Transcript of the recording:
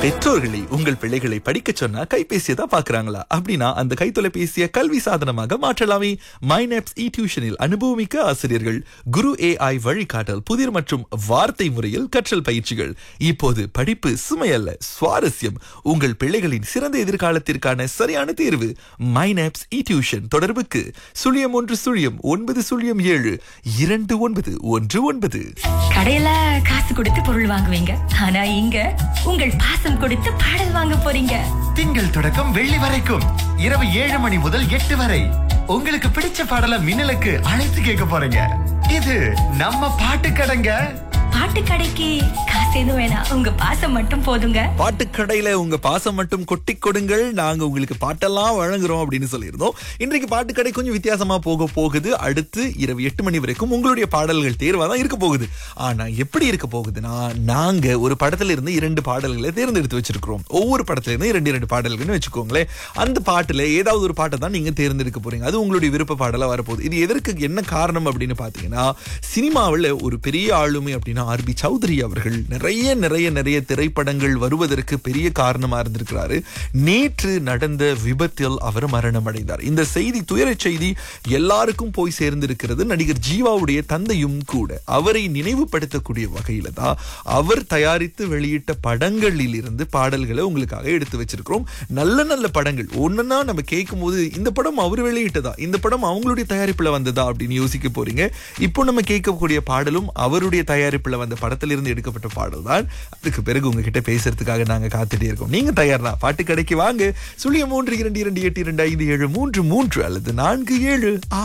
பெற்றோர்களை உங்கள் பிள்ளைகளை படிக்க சொன்னா கைபேசியை தான் பாக்குறாங்களா அப்படின்னா அந்த கைத்தொலைபேசியை கல்வி சாதனமாக மாற்றலாமே மைனப்ஸ் இ டியூஷனில் அனுபவமிக்க ஆசிரியர்கள் குரு ஏஐ வழிகாட்டல் புதிர் மற்றும் வார்த்தை முறையில் கற்றல் பயிற்சிகள் இப்போது படிப்பு சுமையல்ல சுவாரஸ்யம் உங்கள் பிள்ளைகளின் சிறந்த எதிர்காலத்திற்கான சரியான தேர்வு மைனப்ஸ் இ டியூஷன் தொடர்புக்கு சுழியம் ஒன்று சுழியம் ஒன்பது சுழியம் ஏழு இரண்டு ஒன்பது ஒன்று ஒன்பது கடையில காசு கொடுத்து பொருள் வாங்குவீங்க ஆனா இங்க உங்கள் பாசம் கொடுத்து பாடல் வாங்க போறீங்க திங்கள் தொடக்கம் வெள்ளி வரைக்கும் இரவு ஏழு மணி முதல் எட்டு வரை உங்களுக்கு பிடிச்ச பாடல மின்னலுக்கு அழைத்து கேட்க போறீங்க இது நம்ம பாட்டு கடைங்க பாட்டு கடைக்கு காசு எதுவும் வேணாம் உங்க பாசம் மட்டும் போதுங்க பாட்டுக்கடையில உங்க பாசம் மட்டும் கொட்டி கொடுங்கள் நாங்க உங்களுக்கு பாட்டெல்லாம் வழங்குறோம் அப்படின்னு சொல்லியிருந்தோம் இன்றைக்கு பாட்டுக்கடை கொஞ்சம் வித்தியாசமா போக போகுது அடுத்து இரவு எட்டு மணி வரைக்கும் உங்களுடைய பாடல்கள் தேர்வா தான் இருக்க போகுது ஆனா எப்படி இருக்க போகுதுன்னா நாங்க ஒரு படத்துல இருந்து இரண்டு பாடல்களை தேர்ந்தெடுத்து வச்சிருக்கிறோம் ஒவ்வொரு படத்துல இருந்து இரண்டு இரண்டு பாடல்கள்னு வச்சுக்கோங்களேன் அந்த பாட்டுல ஏதாவது ஒரு பாட்டை தான் நீங்க தேர்ந்தெடுக்க போறீங்க அது உங்களுடைய விருப்ப பாடலா வரப்போகுது இது எதற்கு என்ன காரணம் அப்படின்னு பாத்தீங்கன்னா சினிமாவில் ஒரு பெரிய ஆளுமை அப்படின்னா ஆர்பி சௌத்ரி அவர்கள் நிறைய நிறைய நிறைய திரைப்படங்கள் வருவதற்கு பெரிய காரணமா இருந்திருக்கிறாரு நேற்று நடந்த விபத்தில் அவர் மரணம் அடைந்தார் இந்த செய்தி துயரச் செய்தி எல்லாருக்கும் போய் சேர்ந்திருக்கிறது நடிகர் ஜீவாவுடைய தந்தையும் கூட அவரை நினைவுபடுத்தக்கூடிய வகையில தான் அவர் தயாரித்து வெளியிட்ட படங்களில் இருந்து பாடல்களை உங்களுக்காக எடுத்து வச்சிருக்கிறோம் நல்ல நல்ல படங்கள் ஒன்னொன்னா நம்ம கேட்கும் போது இந்த படம் அவர் வெளியிட்டதா இந்த படம் அவங்களுடைய தயாரிப்புல வந்ததா அப்படின்னு யோசிக்க போறீங்க இப்போ நம்ம கேட்கக்கூடிய பாடலும் அவருடைய தயாரிப்புல வந்த படத்திலிருந்து எடுக்கப்பட்ட பாடல் தான் அதுக்கு பிறகு உங்ககிட்ட பேசுறதுக்காக நாங்க காத்துட்டே இருக்கோம் நீங்க தயார் தான் பாட்டு கடைக்கு வாங்க சுழியம் மூன்று இரண்டு இரண்டு எட்டு இரண்டு ஐந்து ஏழு மூன்று மூன்று அல்லது நான்கு ஏழு ஆறு